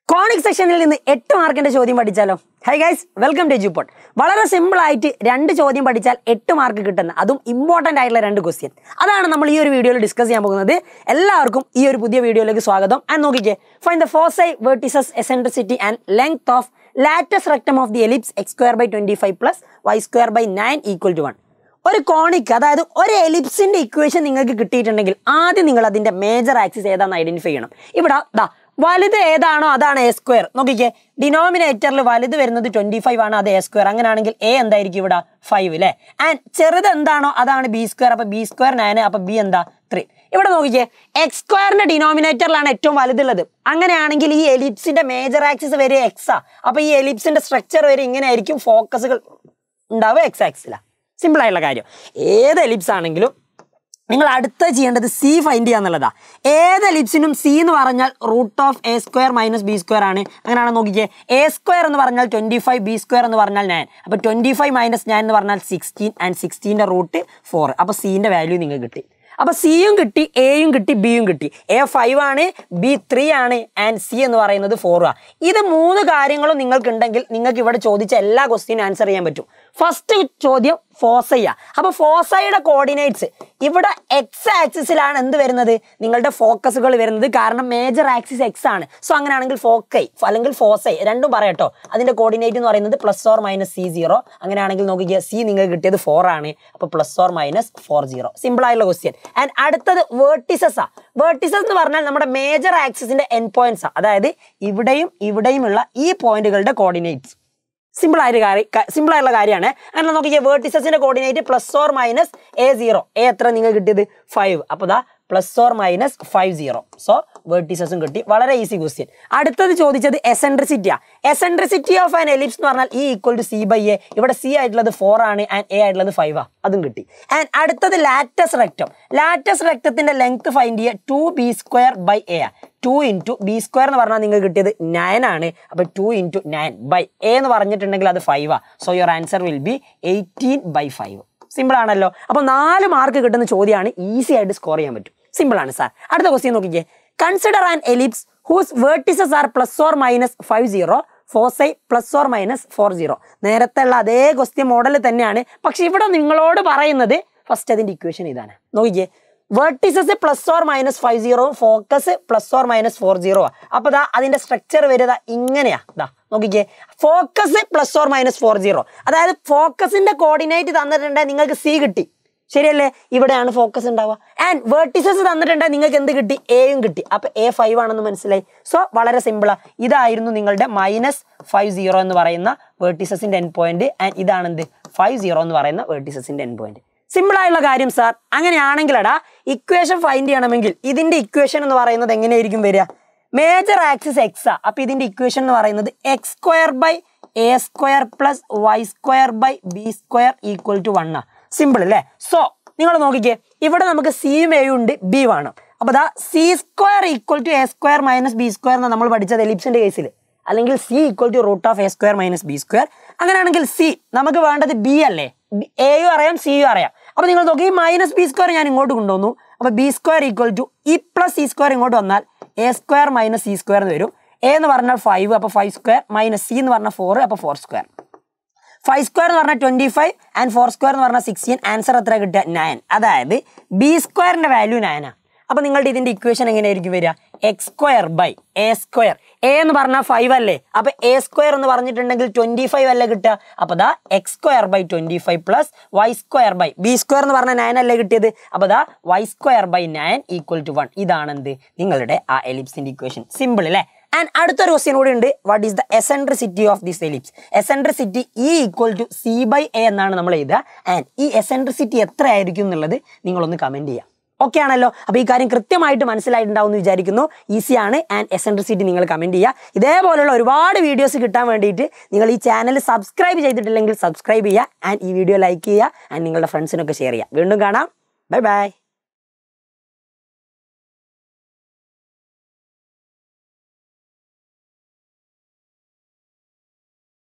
conic സെക്ഷനിൽ നിന്ന് എട്ട് മാർക്കിന്റെ ചോദ്യം പഠിച്ചാലോ ഹൈ ഗൈസ് വെൽക്കം ടു ജൂപോട്ട് വളരെ സിമ്പിൾ ആയിട്ട് രണ്ട് ചോദ്യം പഠിച്ചാൽ എട്ട് മാർക്ക് കിട്ടുന്ന അതും ഇമ്പോർട്ടന്റ് ആയിട്ടുള്ള രണ്ട് ക്വസ്റ്റ്യൻ അതാണ് നമ്മൾ ഈ ഒരു വീഡിയോയിൽ ഡിസ്കസ് ചെയ്യാൻ പോകുന്നത് എല്ലാവർക്കും ഈ ഒരു പുതിയ വീഡിയോയിലേക്ക് സ്വാഗതം ആൻഡ് നോക്കിക്കേ find the foci vertices eccentricity and length of latus rectum of the ellipse X square by twenty five plus Y square by nine equal to one ഒരു കോണിക്ക് അതായത് ഒരു എലിപ്സിന്റെ ഇക്വേഷൻ നിങ്ങൾക്ക് കിട്ടിയിട്ടുണ്ടെങ്കിൽ ആദ്യം നിങ്ങൾ അതിന്റെ മേജർ ആക്സിസ് ഏതാണെന്ന് ഐഡന്റിഫൈ ചെയ്യണം ഇവിടെ ദാ വലുത് ഏതാണോ അതാണ് എ സ്ക്വയർ നോക്കിക്കേ ഡിനോമിനേറ്ററിൽ വലുത് വരുന്നത് ട്വന്റി ഫൈവ് ആണ് അത് എ സ്ക്വയർ അങ്ങനെയാണെങ്കിൽ എ എന്തായിരിക്കും ഇവിടെ ഫൈവ് അല്ലേ ആൻഡ് ചെറുത് എന്താണോ അതാണ് ബി സ്ക്വയർ അപ്പൊ ബി സ്ക്വയർ നയൻ അപ്പൊ ബി എന്താ ത്രീ ഇവിടെ നോക്കിക്കേ എക്സ് സ്ക്വയറിന്റെ ഡിനോമിനേറ്ററിലാണ് ഏറ്റവും വലുതുള്ളത് അങ്ങനെയാണെങ്കിൽ ഈ എലിപ്സിന്റെ മേജർ ആക്സിസ് വരെ എക്സാ അപ്പൊ ഈ എലിപ്സിന്റെ സ്ട്രക്ചർ വരെ ഇങ്ങനെ ആയിരിക്കും ഫോക്കസുകൾ ഉണ്ടാവുക എക്സ് ആക്സിലാണ് സിമ്പിൾ ആയിട്ടുള്ള കാര്യം ഏത് എലിപ്സ് ആണെങ്കിലും നിങ്ങൾ അടുത്ത ചെയ്യേണ്ടത് സി ഫൈൻഡ് ചെയ്യുക എന്നുള്ളതാ ഏത് എലിപ്സിനും സി എന്ന് പറഞ്ഞാൽ root of A square minus B square ആണ് അങ്ങനെയാണ് നോക്കിക്കേ എ സ്ക്വയർ എന്ന് പറഞ്ഞാൽ ട്വന്റി ഫൈവ് ബി സ്ക്വയർ എന്ന് പറഞ്ഞാൽ നയൻ അപ്പോൾ ട്വന്റി ഫൈവ് മൈനസ് നയൻ എന്ന് പറഞ്ഞാൽ സിക്സ്റ്റീൻ ആൻഡ് സിക്സ്റ്റീൻ്റെ റൂട്ട് ഫോർ അപ്പോൾ സീൻ്റെ വാല്യൂ നിങ്ങൾക്ക് കിട്ടി അപ്പൊ സിയും കിട്ടി എയും കിട്ടി ബിയും കിട്ടി എ ഫൈവ് ആണ് ബി ത്രീ ആണ് ആൻഡ് സി എന്ന് പറയുന്നത് ഫോർ ആ ഇത് മൂന്ന് കാര്യങ്ങളും നിങ്ങൾക്ക് ഉണ്ടെങ്കിൽ നിങ്ങൾക്ക് ഇവിടെ ചോദിച്ച എല്ലാ ക്വസ്റ്റ്യനും ആൻസർ ചെയ്യാൻ പറ്റും ഫസ്റ്റ് ചോദ്യം ഫോസയ്യ അപ്പൊ ഫോസയുടെ കോർഡിനേറ്റ്സ് ഇവിടെ എക്സ് ആക്സിസിലാണ് എന്ത് വരുന്നത് നിങ്ങളുടെ ഫോക്കസുകൾ വരുന്നത് കാരണം മേജർ ആക്സിസ് എക്സ് ആണ് സോ അങ്ങനെയാണെങ്കിൽ ഫോക്കൈ അല്ലെങ്കിൽ ഫോസൈ രണ്ടും പറയട്ടോ അതിന്റെ കോർഡിനേറ്റ് എന്ന് പറയുന്നത് plus or minus C zero അങ്ങനെയാണെങ്കിൽ നോക്കിക്കുക സി നിങ്ങൾക്ക് കിട്ടിയത് ഫോർ ആണ് അപ്പൊ plus or minus four zero simple ആയിട്ടുള്ള ക്വസ്റ്റ്യൻ ആൻഡ് അടുത്തത് വേർട്ടിസസ് ആ വേർട്ടിസസ് എന്ന് പറഞ്ഞാൽ നമ്മുടെ മേജർ ആക്സിസിന്റെ എൻ പോയിന്റ്സ് ആ അതായത് ഇവിടെയും ഇവിടെയുമുള്ള ഈ പോയിന്റുകളുടെ കോർഡിനേറ്റ്സ് സിമ്പിൾ ആയൊരു കാര്യം സിമ്പിൾ ആയിട്ടുള്ള കാര്യമാണ് അങ്ങനെ നോക്കിയാൽ വേർട്ടിസസിന്റെ coordinate plus or minus A zero A എത്ര നിങ്ങൾ കിട്ടിയത് ഫൈവ് അപ്പോൾ ദാ plus or minus five zero so വേർട്ടിസസും കിട്ടി വളരെ ഈസി ക്വസ്റ്റ്യൻ അടുത്തത് ചോദിച്ചത് എസെൻട്രിസിറ്റിയാ എസെൻട്രിസിറ്റി ഓഫ് ആൻ എലിപ്സ് എന്ന് പറഞ്ഞാൽ E equal to C by A ഇവിടെ സി ആയിട്ടുള്ളത് ഫോർ ആണ് ആൻഡ് എ ആയിട്ടുള്ളത് ഫൈവ് ആ അതും കിട്ടി ആൻഡ് അടുത്തത് ലാറ്റസ് റെക്ടം ലാറ്റസ് റെക്ടത്തിന്റെ ലെങ്ത് ഫൈൻഡ് ചെയ്യുക two B square by A ആ ടു ഇൻറ്റു ബി സ്ക്വയർ എന്ന് പറഞ്ഞാൽ നിങ്ങൾക്ക് കിട്ടിയത് നയൻ ആണ് അപ്പോൾ two into nine by A എന്ന് പറഞ്ഞിട്ടുണ്ടെങ്കിൽ അത് ഫൈവ് ആ so your answer will be eighteen by five simple ആണല്ലോ അപ്പോൾ നാല് മാർക്ക് കിട്ടുന്ന ചോദ്യമാണ് ഈസി ആയിട്ട് സ്കോർ ചെയ്യാൻ പറ്റും സിമ്പിൾ ആണ് സാർ അടുത്ത ക്വസ്റ്റ്യൻ നോക്കിക്കേ consider an ellipse whose vertices are plus or minus five zero foci plus or minus four zero നേരത്തെ ഉള്ള അതേ ക്വസ്റ്റ്യൻ മോഡൽ തന്നെയാണ് പക്ഷെ ഇവിടെ നിങ്ങളോട് പറയുന്നത് ഫസ്റ്റ് അതിന്റെ ഇക്വേഷൻ ഇതാണ് നോക്കിക്കേ vertices plus or minus five zero focus plus or minus four zero അപ്പൊ ദാ അതിന്റെ സ്ട്രക്ചർ വരുക ഇങ്ങനെയാ ദാ നോക്കിക്കേ focus plus or minus four zero അതായത് ഫോക്കസിന്റെ കോർഡിനേറ്റ് തന്നിട്ടുണ്ടെങ്കിൽ നിങ്ങൾക്ക് സി കിട്ടി ശരിയല്ലേ ഇവിടെയാണ് ഫോക്കസ് ഉണ്ടാവുക ആൻഡ് വേർട്ടിസസ് തന്നിട്ടുണ്ടെങ്കിൽ നിങ്ങൾക്ക് എന്ത് കിട്ടി എയും കിട്ടി അപ്പൊ എ ഫൈവ് ആണെന്ന് മനസ്സിലായി സോ വളരെ സിമ്പിളാ ഇതായിരുന്നു നിങ്ങളുടെ മൈനസ് ഫൈവ് സീറോ എന്ന് പറയുന്ന വേർട്ടിസസിന്റെ എൻ പോയിന്റ് ആൻഡ് ഇതാണ് എന്ത് ഫൈവ് സീറോ എന്ന് പറയുന്ന വേർട്ടിസസിന്റെ എൻ പോയിന്റ് സിമ്പിൾ ആയുള്ള കാര്യം സാർ അങ്ങനെയാണെങ്കിലടാ ഇക്വേഷൻ ഫൈൻഡ് ചെയ്യണമെങ്കിൽ ഇതിന്റെ ഇക്വേഷൻ എന്ന് പറയുന്നത് എങ്ങനെയായിരിക്കും വരിക മേജർ ആക്സിസ് എക്സ് ആ അപ്പൊ ഇതിന്റെ ഇക്വേഷൻ എന്ന് പറയുന്നത് X square by A square plus Y square by B square equal to one ആ സിമ്പിൾ അല്ലേ സോ നിങ്ങൾ നോക്കിക്കേ ഇവിടെ നമുക്ക് സിയും എയും ഉണ്ട് ബി വേണം അപ്പൊ ദാ C square equal to A square minus B square എന്ന് നമ്മൾ പഠിച്ചത് എലിപ്സിന്റെ കേസിൽ അല്ലെങ്കിൽ C equal to root of A square minus B square അങ്ങനെയാണെങ്കിൽ സി നമുക്ക് വേണ്ടത് ബി അല്ലേ എയും അറിയാം സിയും അറിയാം അപ്പൊ നിങ്ങൾ നോക്കി ഈ മൈനസ് ബി സ്ക്വയർ ഞാൻ ഇങ്ങോട്ട് കൊണ്ടുവന്നു അപ്പൊ B square equal to E plus C square ഇങ്ങോട്ട് വന്നാൽ A square minus C square എന്ന് വരും എ എന്ന് പറഞ്ഞാൽ ഫൈവ് അപ്പോൾ ഫൈവ് സ്ക്വയർ മൈനസ് സി എന്ന് പറഞ്ഞാൽ ഫോർ അപ്പോൾ ഫോർ സ്ക്വയർ ഫൈവ് സ്ക്വയർ എന്ന് പറഞ്ഞാൽ twenty five and four square എന്ന് പറഞ്ഞാൽ സിക്സ്റ്റീൻ ആൻസർ എത്ര കിട്ടുക നയൻ അതായത് ബി സ്ക്വയറിന്റെ വാല്യൂ നയനാണ് അപ്പൊ നിങ്ങളുടെ ഇതിന്റെ ഇക്വേഷൻ എങ്ങനെയായിരിക്കും വരിക X square by A square A എന്ന് പറഞ്ഞാൽ ഫൈവ് അല്ലേ അപ്പൊ എ സ്ക്വയർ എന്ന് പറഞ്ഞിട്ടുണ്ടെങ്കിൽ ട്വന്റി ഫൈവ് അല്ലേ കിട്ടുക അപ്പൊ ദാ X square by twenty five plus Y square by B square എന്ന് പറഞ്ഞാൽ നയൻ അല്ലേ കിട്ടിയത് അപ്പൊ ദാ Y square by nine equal to one ഇതാണ് എന്ത് നിങ്ങളുടെ ആ എലിപ്സിന്റെ ഇക്വേഷൻ സിമ്പിൾ അല്ലേ ആൻഡ് അടുത്തൊരു ക്വസ്റ്റ്യൻ കൂടി ഉണ്ട് what is the eccentricity of this ellipse eccentricity E equal to C by A എന്നാണ് നമ്മൾ എഴുതുക ആൻഡ് ഈ എസെൻട്രിസിറ്റി എത്ര ആയിരിക്കും എന്നുള്ളത് നിങ്ങളൊന്ന് കമന്റ് ചെയ്യുക ഓക്കെ ആണല്ലോ അപ്പോൾ ഈ കാര്യം കൃത്യമായിട്ട് മനസ്സിലായിട്ടുണ്ടാവും എന്ന് വിചാരിക്കുന്നു ഈസിയാണ് ആൻഡ് എസെൻട്രിസിറ്റി നിങ്ങൾ കമന്റ് ചെയ്യുക ഇതേപോലുള്ള ഒരുപാട് വീഡിയോസ് കിട്ടാൻ വേണ്ടിയിട്ട് നിങ്ങൾ ഈ ചാനൽ സബ്സ്ക്രൈബ് ചെയ്തിട്ടില്ലെങ്കിൽ സബ്സ്ക്രൈബ് ചെയ്യുക ആൻഡ് ഈ വീഡിയോ ലൈക്ക് ചെയ്യുക ആൻഡ് നിങ്ങളുടെ ഫ്രണ്ട്സിനൊക്കെ ഷെയർ ചെയ്യുക വീണ്ടും കാണാം ബൈ ബൈ